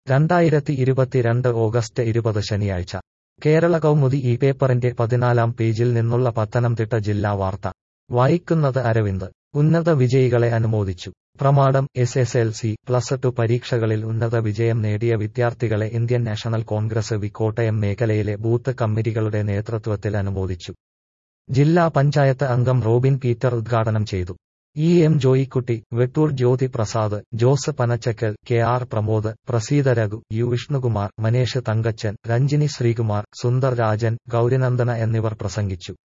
രണ്ടായിരത്തി ഇരുപത്തിരണ്ട് ഓഗസ്റ്റ് ഇരുപത് ശനിയാഴ്ച കേരള കൗമുദി ഈ പേപ്പറിന്റെ പതിനാലാം പേജിൽ നിന്നുള്ള പത്തനംതിട്ട ജില്ലാ വാർത്ത വായിക്കുന്നത് അരവിന്ദ് ഉന്നത വിജയികളെ അനുമോദിച്ചു പ്രമാണം S S L C plus two പരീക്ഷകളിൽ ഉന്നത വിജയം നേടിയ വിദ്യാർത്ഥികളെ ഇന്ത്യൻ നാഷണൽ കോൺഗ്രസ് വി കോട്ടയം മേഖലയിലെ ബൂത്ത് കമ്മിറ്റികളുടെ നേതൃത്വത്തിൽ അനുമോദിച്ചു ജില്ലാ പഞ്ചായത്ത് അംഗം റോബിൻ പീറ്റർ ഉദ്ഘാടനം ചെയ്തു E M Joykutty Vettoor Jyothi Prasad Jose Panachakkal K R Pramod Praseetha Raghu U Vishnukumar Manesh Thankachan Ranjini Sreekumar Sundar Rajan Gaurinandana എന്നിവർ പ്രസംഗിച്ചു